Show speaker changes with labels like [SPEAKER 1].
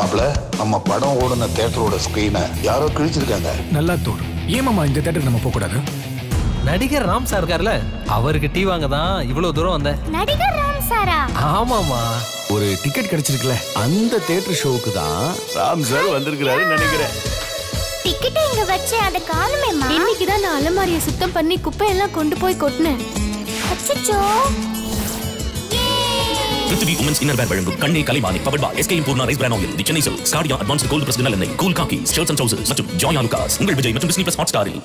[SPEAKER 1] மாப்பிள நம்ம படம் ஓடுன தேட்டரோட ஸ்கிரீனை யாரோ கிழிச்சிருக்காங்க
[SPEAKER 2] நல்லா தோணும் ஏமாமா இந்த தேட்டருக்கு நம்ம போக கூடாது
[SPEAKER 3] நடிகர் ராம் சார் இருக்கார்ல அவருக்கு டீ வாங்க தான் இவ்வளவு தூரம் வந்தேன்
[SPEAKER 4] நடிகர் ராம் சாரா
[SPEAKER 3] ஆமாமா
[SPEAKER 2] ஒரு டிக்கெட் கிடைச்சிருக்குல்ல
[SPEAKER 5] அந்த தியேட்டர் ஷோவுக்கு தான் ராம் சார் வந்திருக்கிறாருன்னு நினைக்கிறேன்
[SPEAKER 4] டிக்கெட் இங்க வச்சு அத காணுமேமா
[SPEAKER 6] இன்னைக்கு தான் நான் அலமாரியை சுத்தம் பண்ணி குப்பையெல்லாம் கொண்டு போய் கொட்டினேன்
[SPEAKER 4] அச்சச்சோ
[SPEAKER 7] பிருத்திவி உமன்ஸ் இன்னர் வேர் வழங்கும் கண்ணே கலைவாணி பவர்பா SKM Poorna rice bran oil the Chennai silk ஸ்காடியா அட்வான்ஸ் கோல்டு பிரஸ் எண்ணெய் cool khaki shirts and trousers மற்றும் ஜாய் ஆலுகாஸ் உங்கள் விஜய் மற்றும் டிஸ்னி பிளஸ் ஹாட் ஸ்டாரில்